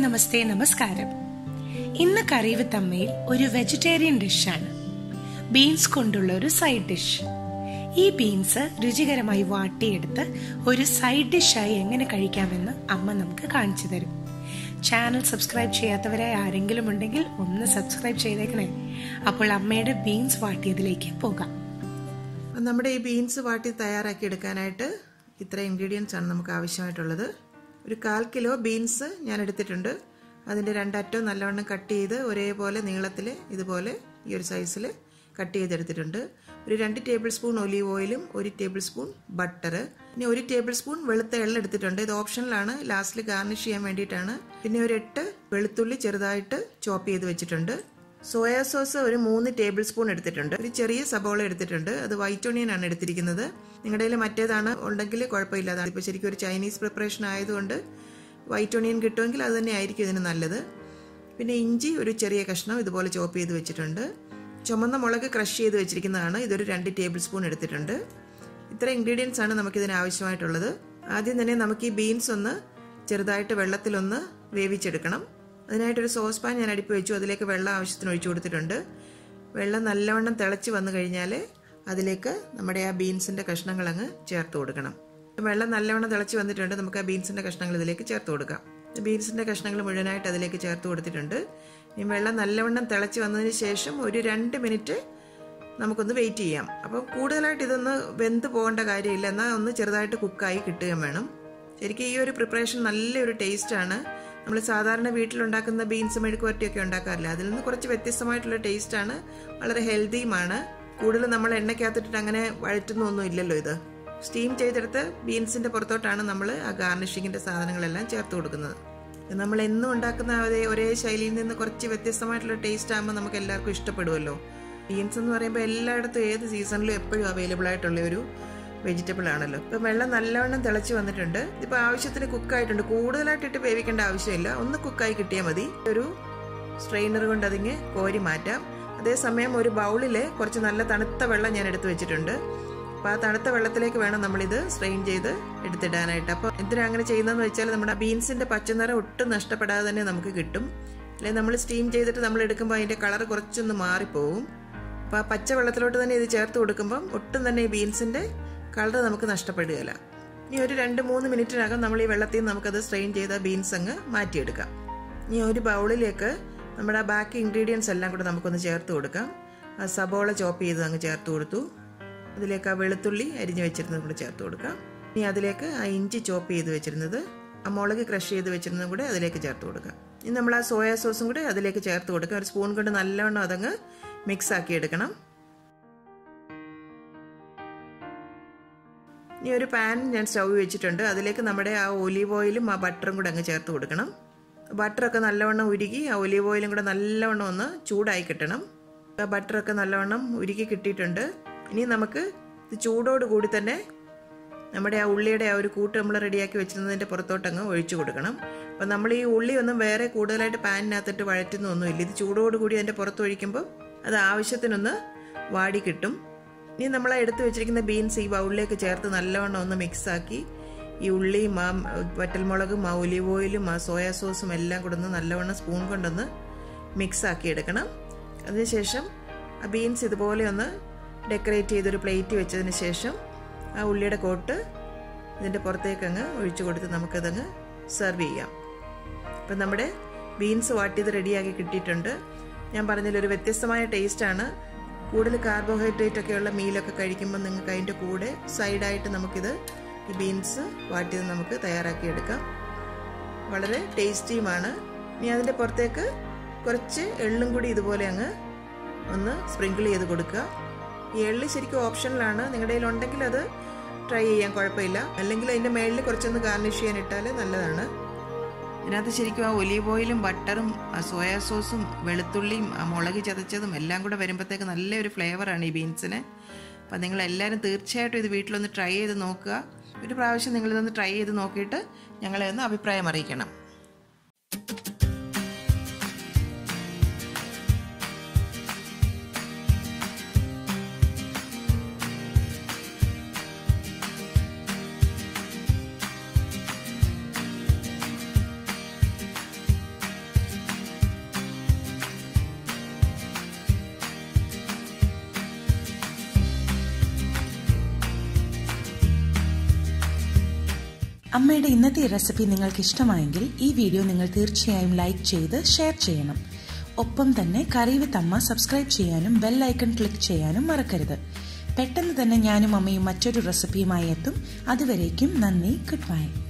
നമസ്തേ നമസ്കാരം ഇന്ന് കറി വിത്ത് അമ്മയിൽ ഒരു വെജിറ്റേറിയൻ ഡിഷാണ് ബീൻസ് കൊണ്ടുള്ള ഒരു സൈഡ് ഡിഷ് ഈ ബീൻസ് രുചികരമായി വാട്ടിയെടുത്ത് ഒരു സൈഡ് ഡിഷായി എങ്ങനെ കഴിക്കാമെന്ന് അമ്മ നമുക്ക് കാണിച്ചു തരും ചാനൽ സബ്സ്ക്രൈബ് ചെയ്യാത്തവരായി ആരെങ്കിലും ഉണ്ടെങ്കിൽ ഒന്ന് സബ്സ്ക്രൈബ് ചെയ്തേക്കണേ അപ്പോൾ അമ്മയുടെ ബീൻസ് വാട്ടിയതിലേക്ക് പോകാം നമ്മുടെ ഈ ബീൻസ് വാട്ടി തയ്യാറാക്കി എടുക്കാനായിട്ട് ഇത്ര ഇൻഗ്രീഡിയൻസ് ആണ് നമുക്ക് ആവശ്യമായിട്ടുള്ളത് ഒരു കാൽ കിലോ ബീൻസ് ഞാൻ എടുത്തിട്ടുണ്ട് അതിൻ്റെ രണ്ടറ്റവും നല്ലവണ്ണം കട്ട് ചെയ്ത് ഒരേപോലെ നീളത്തിൽ ഇതുപോലെ ഈ ഒരു സൈസിൽ കട്ട് ചെയ്തെടുത്തിട്ടുണ്ട് ഒരു രണ്ട് ടേബിൾ സ്പൂൺ ഒലീവ് ഓയിലും ഒരു ടേബിൾ സ്പൂൺ ബട്ടർ പിന്നെ ഒരു ടേബിൾ സ്പൂൺ വെളുത്ത എള്ള എടുത്തിട്ടുണ്ട് ഇത് ഓപ്ഷനിലാണ് ലാസ്റ്റിൽ ഗാർണിഷ് ചെയ്യാൻ വേണ്ടിയിട്ടാണ് പിന്നെ ഒരു എട്ട് വെളുത്തുള്ളി ചെറുതായിട്ട് ചോപ്പ് ചെയ്ത് വെച്ചിട്ടുണ്ട് സോയാ സോസ് ഒരു മൂന്ന് ടേബിൾ സ്പൂൺ എടുത്തിട്ടുണ്ട് ഒരു ചെറിയ സബോള എടുത്തിട്ടുണ്ട് അത് വൈറ്റ് ഓണിയൻ ആണ് എടുത്തിരിക്കുന്നത് നിങ്ങളുടെ കയ്യിൽ മറ്റേതാണ് ഉണ്ടെങ്കിൽ കുഴപ്പമില്ല അതാണ് ഇപ്പോൾ ശരിക്കും ഒരു ചൈനീസ് പ്രിപ്പറേഷൻ ആയതുകൊണ്ട് വൈറ്റ് ഓണിയൻ കിട്ടുമെങ്കിൽ അത് തന്നെ ആയിരിക്കും ഇതിന് നല്ലത് പിന്നെ ഇഞ്ചി ഒരു ചെറിയ കഷ്ണം ഇതുപോലെ ചോപ്പ് ചെയ്ത് വെച്ചിട്ടുണ്ട് ചുമന്ന മുളക് ക്രഷ് ചെയ്ത് വെച്ചിരിക്കുന്നതാണ് ഇതൊരു രണ്ട് ടേബിൾ സ്പൂൺ എടുത്തിട്ടുണ്ട് ഇത്ര ഇൻഗ്രീഡിയൻസ് ആണ് നമുക്കിതിന് ആവശ്യമായിട്ടുള്ളത് ആദ്യം തന്നെ നമുക്ക് ഈ ബീൻസ് ഒന്ന് ചെറുതായിട്ട് വെള്ളത്തിലൊന്ന് വേവിച്ചെടുക്കണം അതിനായിട്ടൊരു സോസ് പാൻ ഞാൻ അടുപ്പ് വെച്ചു അതിലേക്ക് വെള്ളം ആവശ്യത്തിന് ഒഴിച്ചു കൊടുത്തിട്ടുണ്ട് വെള്ളം നല്ലവണ്ണം തിളച്ച് വന്നു കഴിഞ്ഞാൽ അതിലേക്ക് നമ്മുടെ ആ ബീൻസിൻ്റെ കഷ്ണങ്ങൾ അങ്ങ് ചേർത്ത് കൊടുക്കണം വെള്ളം നല്ലവണ്ണം തിളച്ച് വന്നിട്ടുണ്ട് നമുക്ക് ആ ബീൻസിൻ്റെ കഷ്ണങ്ങൾ ഇതിലേക്ക് ചേർത്ത് കൊടുക്കാം ബീൻസിൻ്റെ കഷ്ണങ്ങൾ മുഴുവനായിട്ട് അതിലേക്ക് ചേർത്ത് കൊടുത്തിട്ടുണ്ട് ഈ വെള്ളം നല്ലവണ്ണം തിളച്ച് വന്നതിന് ശേഷം ഒരു രണ്ട് മിനിറ്റ് നമുക്കൊന്ന് വെയിറ്റ് ചെയ്യാം അപ്പം കൂടുതലായിട്ട് ഇതൊന്ന് വെന്ത് പോകേണ്ട കാര്യമില്ല എന്നാൽ ഒന്ന് ചെറുതായിട്ട് കുക്കായി കിട്ടുകയും വേണം ശരിക്കും ഈ ഒരു പ്രിപ്പറേഷൻ നല്ലൊരു ടേസ്റ്റാണ് നമ്മൾ സാധാരണ വീട്ടിലുണ്ടാക്കുന്ന ബീൻസ് മെഴുക്കുവരട്ടിയൊക്കെ ഉണ്ടാക്കാറില്ല അതിൽ നിന്ന് കുറച്ച് വ്യത്യസ്തമായിട്ടുള്ള ടേസ്റ്റാണ് വളരെ ഹെൽത്തിയുമാണ് കൂടുതൽ നമ്മൾ എണ്ണയ്ക്കകത്തിട്ടിട്ട് അങ്ങനെ വഴറ്റുന്നൊന്നും ഇല്ലല്ലോ ഇത് സ്റ്റീം ചെയ്തെടുത്ത് ബീൻസിന്റെ പുറത്തോട്ടാണ് നമ്മൾ ആ ഗാർണിഷിങ്ങിന്റെ സാധനങ്ങളെല്ലാം ചേർത്ത് കൊടുക്കുന്നത് നമ്മൾ എന്നും ഉണ്ടാക്കുന്ന അതേ ഒരേ ശൈലിയിൽ നിന്ന് കുറച്ച് വ്യത്യസ്തമായിട്ടുള്ള ടേസ്റ്റ് ആകുമ്പോൾ നമുക്ക് എല്ലാവർക്കും ഇഷ്ടപ്പെടുമല്ലോ ബീൻസ് എന്ന് പറയുമ്പോൾ എല്ലായിടത്തും ഏത് സീസണിലും എപ്പോഴും അവൈലബിൾ ആയിട്ടുള്ള ഒരു വെജിറ്റബിൾ ആണല്ലോ ഇപ്പം വെള്ളം നല്ലവണ്ണം തിളച്ച് വന്നിട്ടുണ്ട് ഇതിപ്പോൾ ആവശ്യത്തിന് കുക്കായിട്ടുണ്ട് കൂടുതലായിട്ടിട്ട് വേവിക്കേണ്ട ആവശ്യമില്ല ഒന്ന് കുക്കായി കിട്ടിയാൽ മതി ഒരു സ്ട്രെയിനർ കൊണ്ട് അതിങ്ങ് കോരി മാറ്റാം അതേസമയം ഒരു ബൗളിൽ കുറച്ച് നല്ല തണുത്ത വെള്ളം ഞാൻ എടുത്തു വെച്ചിട്ടുണ്ട് അപ്പോൾ ആ തണുത്ത വെള്ളത്തിലേക്ക് വേണം നമ്മളിത് സ്ട്രെയിൻ ചെയ്ത് എടുത്തിടാനായിട്ട് അപ്പോൾ എന്തിനാ അങ്ങനെ ചെയ്യുന്നതെന്ന് വെച്ചാൽ നമ്മുടെ ബീൻസിൻ്റെ പച്ചനിറം ഒട്ടും നഷ്ടപ്പെടാതെ തന്നെ നമുക്ക് കിട്ടും അല്ലെങ്കിൽ നമ്മൾ സ്റ്റീം ചെയ്തിട്ട് നമ്മൾ എടുക്കുമ്പോൾ അതിൻ്റെ കളർ കുറച്ചൊന്ന് മാറിപ്പോവും അപ്പോൾ ആ പച്ച വെള്ളത്തിലോട്ട് തന്നെ ഇത് ചേർത്ത് കൊടുക്കുമ്പം ഒട്ടും തന്നെ ഈ ബീൻസിൻ്റെ കളർ നമുക്ക് നഷ്ടപ്പെടുകയില്ല ഇനി ഒരു രണ്ട് മൂന്ന് മിനിറ്റിനകം നമ്മൾ ഈ വെള്ളത്തിൽ നിന്ന് നമുക്കത് സ്ട്രെയിൻ ചെയ്ത ബീൻസ് അങ്ങ് മാറ്റിയെടുക്കാം ഇനി ഒരു ബൗളിലേക്ക് നമ്മുടെ ആ ബാക്കി ഇൻഗ്രീഡിയൻസ് എല്ലാം കൂടെ നമുക്കൊന്ന് ചേർത്ത് കൊടുക്കാം ആ സബോള ചോപ്പ് ചെയ്ത് അങ്ങ് ചേർത്ത് കൊടുത്തു അതിലേക്ക് ആ വെളുത്തുള്ളി അരിഞ്ഞു വെച്ചിരുന്നത് കൂടെ ചേർത്ത് കൊടുക്കാം ഇനി അതിലേക്ക് ആ ഇഞ്ചി ചോപ്പ് ചെയ്ത് വെച്ചിരുന്നത് ആ മുളക് ക്രഷ് ചെയ്ത് വെച്ചിരുന്നതും കൂടെ അതിലേക്ക് ചേർത്ത് കൊടുക്കാം ഇനി നമ്മൾ ആ സോയാ സോസും കൂടെ അതിലേക്ക് ചേർത്ത് കൊടുക്കാം ഒരു സ്പൂൺ കൊണ്ട് നല്ലവണ്ണം അതങ്ങ് മിക്സ് ആക്കി എടുക്കണം ഇനി ഒരു പാൻ ഞാൻ സ്റ്റൗ വെച്ചിട്ടുണ്ട് അതിലേക്ക് നമ്മുടെ ആ ഒലീവ് ഓയിലും ആ ബട്ടറും കൂടെ അങ്ങ് ചേർത്ത് കൊടുക്കണം ബട്ടറൊക്കെ നല്ലവണ്ണം ഉരുകി ആ ഒലീവ് ഓയിലും കൂടെ നല്ലവണ്ണം ഒന്ന് ചൂടായി കിട്ടണം ആ ബട്ടറൊക്കെ നല്ലവണ്ണം ഉരുകി കിട്ടിയിട്ടുണ്ട് ഇനി നമുക്ക് ഇത് ചൂടോട് കൂടി തന്നെ നമ്മുടെ ആ ഉള്ളിയുടെ ആ ഒരു കൂട്ട് നമ്മൾ റെഡിയാക്കി വെച്ചിരുന്നതിൻ്റെ പുറത്തോട്ടങ്ങ് ഒഴിച്ചു കൊടുക്കണം അപ്പം നമ്മൾ ഈ ഉള്ളി ഒന്നും വേറെ കൂടുതലായിട്ട് പാനിനകത്തിട്ട് വഴറ്റുന്നൊന്നുമില്ല ഇത് ചൂടോടുകൂടി അതിൻ്റെ പുറത്ത് ഒഴിക്കുമ്പോൾ അത് ആവശ്യത്തിനൊന്ന് വാടി കിട്ടും ഇനി നമ്മൾ എടുത്തു വെച്ചിരിക്കുന്ന ബീൻസ് ഈ ബൗളിലേക്ക് ചേർത്ത് നല്ലവണ്ണം ഒന്ന് മിക്സാക്കി ഈ ഉള്ളിയും ആ വറ്റൽമുളകും ആ ഒലിവ് ഓയിലും ആ സോയാ സോസും എല്ലാം കൂടെ ഒന്ന് നല്ലവണ്ണം സ്പൂൺ കൊണ്ടൊന്ന് മിക്സാക്കി എടുക്കണം അതിനുശേഷം ആ ബീൻസ് ഇതുപോലെ ഒന്ന് ഡെക്കറേറ്റ് ചെയ്തൊരു പ്ലേറ്റ് വെച്ചതിന് ശേഷം ആ ഉള്ളിയുടെ കോട്ട് ഇതിൻ്റെ പുറത്തേക്ക് അങ്ങ് ഒഴിച്ചു കൊടുത്ത് നമുക്കതങ്ങ് സെർവ് ചെയ്യാം അപ്പം നമ്മുടെ ബീൻസ് വാട്ടിയത് റെഡിയാക്കി കിട്ടിയിട്ടുണ്ട് ഞാൻ പറഞ്ഞതിൽ ഒരു വ്യത്യസ്തമായ ടേസ്റ്റാണ് കൂടുതൽ കാർബോഹൈഡ്രേറ്റ് ഒക്കെയുള്ള മീലൊക്കെ കഴിക്കുമ്പോൾ നിങ്ങൾക്ക് അതിൻ്റെ കൂടെ സൈഡായിട്ട് നമുക്കിത് ഈ ബീൻസ് വാട്ടിയത് നമുക്ക് തയ്യാറാക്കി എടുക്കാം വളരെ ടേസ്റ്റിയുമാണ് ഇനി അതിൻ്റെ പുറത്തേക്ക് കുറച്ച് എള്ളും കൂടി ഇതുപോലെ അങ്ങ് ഒന്ന് സ്പ്രിങ്കിൾ ചെയ്ത് കൊടുക്കുക ഈ എള്ള് ശരിക്കും ഓപ്ഷനിലാണ് നിങ്ങളുടെ കയ്യിൽ ഉണ്ടെങ്കിൽ അത് ട്രൈ ചെയ്യാൻ കുഴപ്പമില്ല അല്ലെങ്കിൽ അതിൻ്റെ മേളിൽ കുറച്ചൊന്ന് ഗാർണിഷ് ചെയ്യാൻ ഇട്ടാൽ നല്ലതാണ് ഇതിനകത്ത് ശരിക്കും ആ ഒലീവ് ഓയിലും ബട്ടറും ആ സോയാ സോസും വെളുത്തുള്ളിയും ആ മുളക് ചതച്ചതും എല്ലാം കൂടെ വരുമ്പോഴത്തേക്ക് നല്ലൊരു ഫ്ലേവറാണ് ഈ ബീൻസിന് അപ്പം നിങ്ങൾ എല്ലാവരും തീർച്ചയായിട്ടും ഇത് വീട്ടിലൊന്ന് ട്രൈ ചെയ്ത് നോക്കുക ഒരു പ്രാവശ്യം നിങ്ങളിതൊന്ന് ട്രൈ ചെയ്ത് നോക്കിയിട്ട് ഞങ്ങളെ ഒന്ന് അഭിപ്രായം അറിയിക്കണം അമ്മയുടെ ഇന്നത്തെ ഈ റെസിപ്പി നിങ്ങൾക്ക് ഇഷ്ടമായെങ്കിൽ ഈ വീഡിയോ നിങ്ങൾ തീർച്ചയായും ലൈക്ക് ചെയ്ത് ഷെയർ ചെയ്യണം ഒപ്പം തന്നെ കറി വിത്ത് അമ്മ സബ്സ്ക്രൈബ് ചെയ്യാനും ബെൽ ഐക്കൺ ക്ലിക്ക് ചെയ്യാനും മറക്കരുത് പെട്ടെന്ന് തന്നെ ഞാനും അമ്മയും മറ്റൊരു റെസിപ്പിയുമായി എത്തും അതുവരേക്കും നന്ദി ഗുഡ് ബൈ